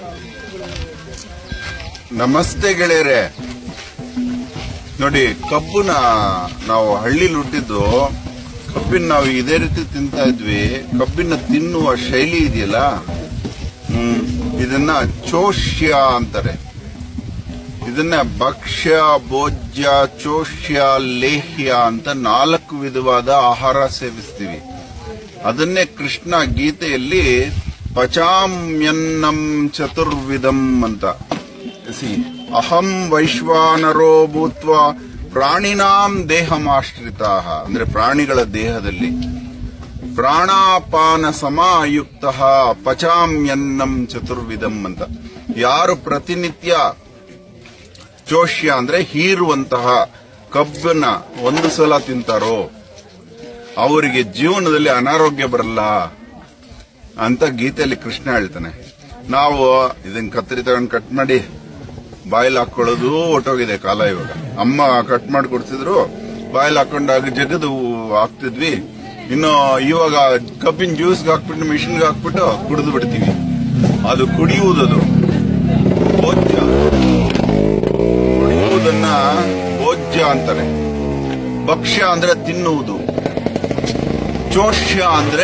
ನಮಸ್ತೆ ಗೆಳೆಯರೆ ನೋಡಿ ಕಬ್ಬುನ ನಾವು ಹಳ್ಳಿಲಿ ಹುಟ್ಟಿದ್ದು ಕಬ್ಬಿನ ನಾವು ಇದೇ ರೀತಿ ತಿಂತಾ ಇದ್ವಿ ಕಬ್ಬಿನ ತಿನ್ನುವ ಶೈಲಿ ಇದೆಯಲ್ಲ ಹ್ಮ್ ಇದನ್ನ ಚೋಷ್ಯ ಅಂತಾರೆ ಇದನ್ನ ಭಕ್ಷ್ಯ ಭೋಜ್ಯ ಚೋಷ್ಯ ಲೇಹ್ಯ ಅಂತ ನಾಲ್ಕು ವಿಧವಾದ ಆಹಾರ ಸೇವಿಸ್ತೀವಿ ಅದನ್ನೇ ಕೃಷ್ಣ ಗೀತೆಯಲ್ಲಿ ಪಚಾಮ್ಯನ್ನಂ ಚತುರ್ವಿಧಂ ಅಂತ ಸಿ ಅಹಂ ವೈಶ್ವಾನರೋ ಭೂತ್ವ ಪ್ರಾಣಿನಾಂ ದೇಹಮಾಶ್ರಿತ ಅಂದ್ರೆ ಪ್ರಾಣಿಗಳ ದೇಹದಲ್ಲಿ ಪ್ರಾಣಾಪಾನ ಸಮಾಯುಕ್ತ ಪಚಾಮ್ಯನ್ನಂ ಚತುರ್ವಿಧಂ ಅಂತ ಯಾರು ಪ್ರತಿನಿತ್ಯ ಚೋಷ್ಯ ಅಂದ್ರೆ ಹೀರುವಂತಹ ಕಬ್ಬನ್ನ ಒಂದು ಸಲ ತಿಂತಾರೋ ಅವರಿಗೆ ಜೀವನದಲ್ಲಿ ಅನಾರೋಗ್ಯ ಬರಲ್ಲ ಅಂತ ಗೀತೆಯಲ್ಲಿ ಕೃಷ್ಣ ಹೇಳ್ತಾನೆ ನಾವು ಇದನ್ನ ಕತ್ತರಿ ತಗೊಂಡು ಕಟ್ ಮಾಡಿ ಬಾಯಲ್ಲಿ ಹಾಕೊಳ್ಳೋದು ಹೊಟ್ಟೋಗಿದೆ ಕಾಲ ಇವಾಗ ಅಮ್ಮ ಕಟ್ ಮಾಡಿ ಕೊಡ್ತಿದ್ರು ಬಾಯಲ್ಲಿ ಹಾಕೊಂಡಾಗ ಜಗದು ಹಾಕ್ತಿದ್ವಿ ಇನ್ನು ಇವಾಗ ಕಬ್ಬಿನ ಜ್ಯೂಸ್ಗೆ ಹಾಕ್ಬಿಟ್ಟು ಮಿಷಿನ್ಗೆ ಹಾಕ್ಬಿಟ್ಟು ಕುಡಿದು ಬಿಡ್ತೀವಿ ಅದು ಕುಡಿಯುವುದದು ಭೋಜ್ಯ ಕುಡಿಯುವುದನ್ನ ಭೋಜ್ಯ ಅಂತಾರೆ ಭಕ್ಷ್ಯ ಅಂದ್ರೆ ತಿನ್ನುವುದು ಚೋಷ್ಯ ಅಂದ್ರೆ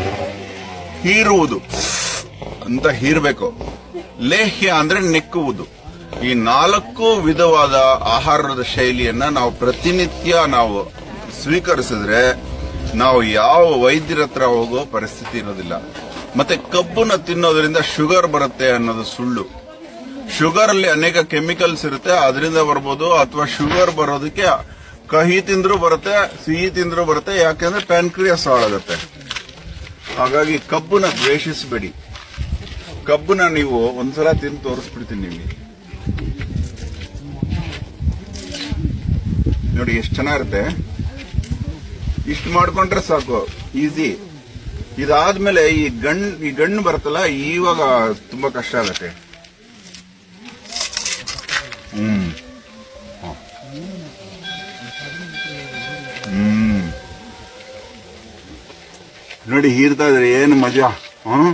ಹೀರುವುದು ಅಂತ ಹೀರ್ಬೇಕು ಲೇಹ್ಯ ಅಂದ್ರೆ ನೆಕ್ಕುವುದು ಈ ನಾಲ್ಕು ವಿಧವಾದ ಆಹಾರದ ಶೈಲಿಯನ್ನ ನಾವು ಪ್ರತಿನಿತ್ಯ ನಾವು ಸ್ವೀಕರಿಸಿದ್ರೆ ನಾವು ಯಾವ ವೈದ್ಯರ ಹತ್ರ ಹೋಗೋ ಪರಿಸ್ಥಿತಿ ಇರೋದಿಲ್ಲ ಮತ್ತೆ ಕಬ್ಬನ್ನ ತಿನ್ನೋದ್ರಿಂದ ಶುಗರ್ ಬರುತ್ತೆ ಅನ್ನೋದು ಸುಳ್ಳು ಶುಗರ್ ಅಲ್ಲಿ ಅನೇಕ ಕೆಮಿಕಲ್ಸ್ ಇರುತ್ತೆ ಅದರಿಂದ ಬರ್ಬೋದು ಅಥವಾ ಶುಗರ್ ಬರೋದಕ್ಕೆ ಕಹಿ ತಿಂದ್ರೂ ಬರುತ್ತೆ ಸಿಹಿ ತಿಂದ್ರೂ ಬರುತ್ತೆ ಯಾಕೆಂದ್ರೆ ಪ್ಯಾನ್ಕ್ರಿಯಾಸ್ ಹಾಳಾಗುತ್ತೆ ಹಾಗಾಗಿ ಕಬ್ಬನ್ನ ದ್ವೇಷಿಸಬೇಡಿ ಕಬ್ಬನ್ನ ನೀವು ಒಂದ್ಸಲ ತಿಂದು ತೋರಿಸ್ಬಿಡ್ತೀನಿ ನಿಮಗೆ ನೋಡಿ ಎಷ್ಟು ಚೆನ್ನಾಗಿರುತ್ತೆ ಇಷ್ಟು ಮಾಡ್ಕೊಂಡ್ರೆ ಸಾಕು ಈಸಿ ಇದಾದ್ಮೇಲೆ ಈ ಗಣ್ ಈ ಗಣ್ಣು ಬರುತ್ತಲ್ಲ ಇವಾಗ ತುಂಬಾ ಕಷ್ಟ ಆಗತ್ತೆ ಹ್ಮ್ ಹ. ಹ್ಮ್ ನೋಡಿ ಹೀರ್ತಾ ಇದ್ರೆ ಏನು ಮಜಾ ಹ್ಮ್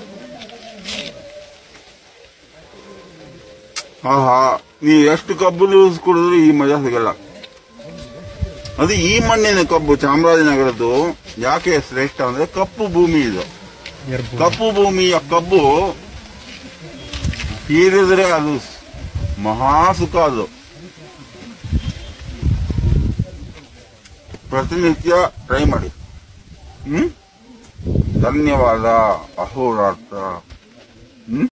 ಆಹಾ ನೀವು ಎಷ್ಟು ಕಬ್ಬು ಲೂಸ್ ಕುಡಿದ್ರು ಈ ಮಜಾ ಸಿಗಲ್ಲ ಅದು ಈ ಮಣ್ಣಿನ ಕಬ್ಬು ಚಾಮರಾಜನಗರದ್ದು ಯಾಕೆ ಶ್ರೇಷ್ಠ ಅಂದ್ರೆ ಕಪ್ಪು ಭೂಮಿ ಇದು ಕಪ್ಪು ಭೂಮಿಯ ಕಬ್ಬು ಹೀರಿದ್ರೆ ಅದು ಮಹಾ ಸುಖ ಅದು ಪ್ರತಿನಿತ್ಯ ಟ್ರೈ ಮಾಡಿ ಹ್ಮ್ ಧನ್ಯವಾದ ಅಹೋರಾತ್ರ ಹ್ಮ್